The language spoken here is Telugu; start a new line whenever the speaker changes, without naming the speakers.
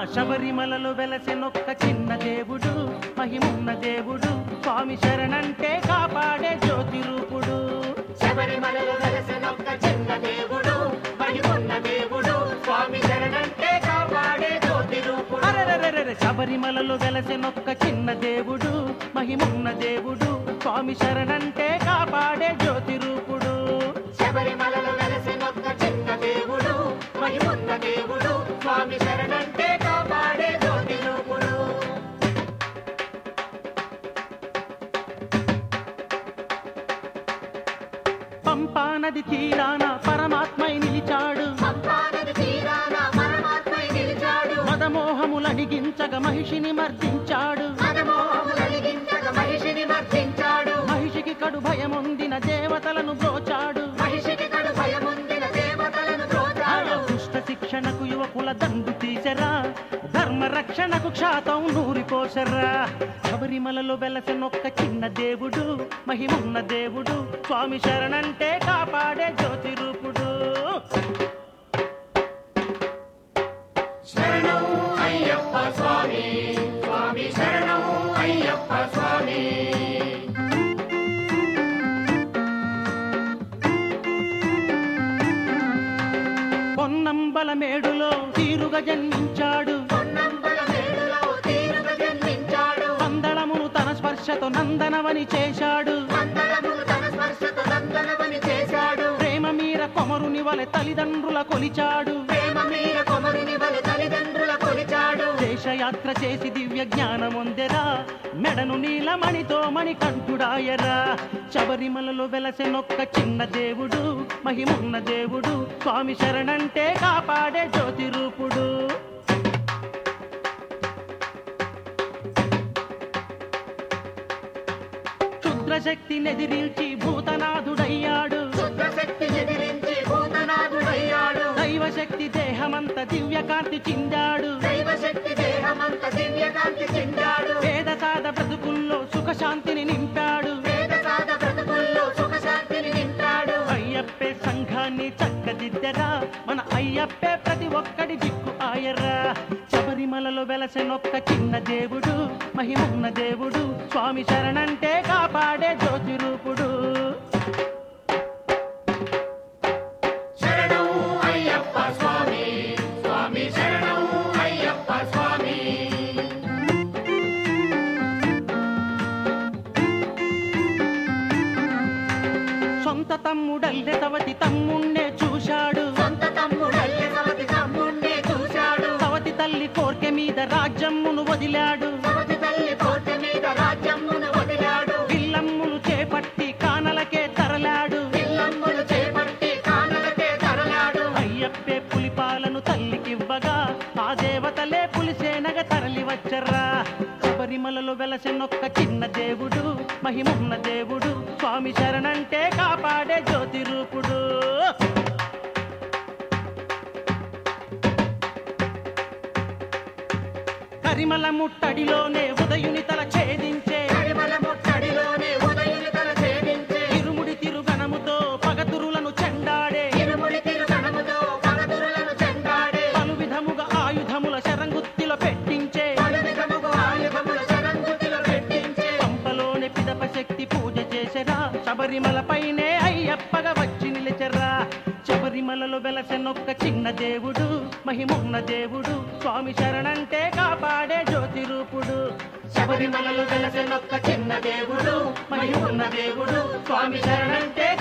శబరిమలలో వెలసెనొక్క చిన్న దేవుడు మహిమున్న దేవుడు స్వామి శరణంటే కాపాడే జ్యోతి రూపుడు
శబరిమలలో వెలసెనొక్క చిన్న దేవుడు మహిమున్న దేవుడు స్వామి శరణంటే కాపాడే జ్యోతి రూపుడు
అరెరెరెరెరె, శబరిమలలో వెలసెనొక్క చిన్న దేవుడు మహిమున్న దేవుడు స్వామి శరణంటే కాపాడే జ్యోతి రూపుడు
శబరిమలలో వెలసెనొక్క చిన్న దేవుడు మహిమున్న దేవుడు స్వామి శరణంటే కాపాడే జ్యోతి రూపుడు
పంపా నది తీరాన పరమాత్మై నిలిచాడు
సంపాదన తీరాన పరమాత్మై నిలిచాడు
మదమోహములడిగించగ మహిషిని మర్దించాడు
మనమోహములలిగించగ మహిషిని మర్దించాడు
మహిషికి కడు భయముందిన దేవతలను బ్రోచాడు
మహిషికి కడు భయముందిన దేవతలను
ఆ
ద్రోచాడు
దుష్ట శిక్షణకు యువకుల దండు తీసరా ధర్మ రక్షణకు క్షాతం నూరిపోసరా శబరిమలలో వెలసెనొక్క చిన్న దేవుడు మహిమున్న దేవుడు స్వామి శరణంటే కాపాడే జ్యోతి రూపుడు
శరణం అయ్యప్ప స్వామి స్వామి శరణం అయ్యప్ప స్వామి
పొన్నంబల మేడులో తీరుగా జన్మించాడు
పొన్నంబల మేడులో తీరుగా జన్మించాడు
పందళమును తన స్పర్శతో నందనవని చేశాడు
మందరములు తన స్పర్శతో నందనమని చేశాడు
ప్రేమ మీర కొమరుని వలె తల్లిదండ్రుల కొలిచాడు
ప్రేమ మీర కొమరిని వలి తల్లిదండ్రుల కొలిచాడు
దేశయాత్ర చేసి దివ్య జ్ఞానమొందెరా మెడను నీలమణితో మణి కంఠుడాయరా శబరిమలలో వెలసెనొక్క చిన్న దేవుడు మహిమున్న దేవుడు స్వామి శరణంటే కాపాడే జ్యోతి రూపుడు క్షుద్రశక్తి నెదిరించి భూతనాథుడయ్యాడు
శుద్ధశక్తి ఎదిరించి భూతనాథుడయ్యాడు
దైవశక్తి దేహమంత దివ్యకాంతి చిందాడు
దైవశక్తి దేహమంత దివ్యకాంతి చెందాడు
వేద సాధ బ్రతుకుల్లో సుఖశాంతిని నింపాడు
వేద సాధ బ్రతుకుల్లో సుఖశాంతిని నింపాడు
అయ్యప్పే సంఘాన్ని చక్కదిద్దరా మన అయ్యప్పే ప్రతి ఒక్కడి దిక్కు ఆయరా శబరిమలలో వెలసెనొక్క చిన్న దేవుడు మహిమున్న దేవుడు స్వామి శరణంటే కాపాడే జ్యోతి రూపుడు
శరణం అయ్యప్ప స్వామి స్వామి శరణం అయ్యప్ప స్వామి
సొంత తమ్ముడల్లె తవతి తమ్ముణ్ణే చూశాడు
సొంత తమ్ముడల్లె సవతి తమ్ముణ్ణే చూశాడు
తవతి తల్లి కోర్కె మీద రాజ్యమ్మును వదిలాడు
సవతి తల్లి కోట మీద రాజ్యమును వదిలాడు
పిల్లమ్మును చేపట్టి కానలకే తరలాడు
పిల్లమ్ములు చేపట్టి కానలకే తరలాడు
అయ్యప్పే పులిపాలను తల్లికివ్వగా ఆ దేవతలే పులిసేనగ తరలి వచ్చర్రా శబరిమలలో వెలసెనొక్క చిన్న దేవుడు మహిమున్న దేవుడు స్వామి శరణంటే కాపాడే జ్యోతి రూపుడు కరిమల ముట్టడిలోనే ఉదయుని తల ఛేదించే
కరిమల ముట్టడిలోనే ఉదయుని తల ఛేదించే
ఇరుముడి తిరుగణముతో పగతురులను చెండాడే
ఇరుముడి తిరుగణముతో పగదురులను చెండాడే
పలు విధముగా ఆయుధముల శరంగుత్తిలో పెట్టించే
పలు విధముగా ఆయుధముల శరంగుతిలో పెట్టించే
పంపలోని పిదప శక్తి పూజ చేసరా శబరిమల పైనే అయ్యప్పగా వచ్చి నిలిచరా శబరిమలలో వెలసెనొక్క చిన్న దేవుడు మహిమున్న దేవుడు స్వామి శరణంటే కాపాడే జ్యోతి రూపుడు శబరిమలలో వెలసెనొక్క చిన్న దేవుడు మహిమున్న దేవుడు స్వామి శరణంటే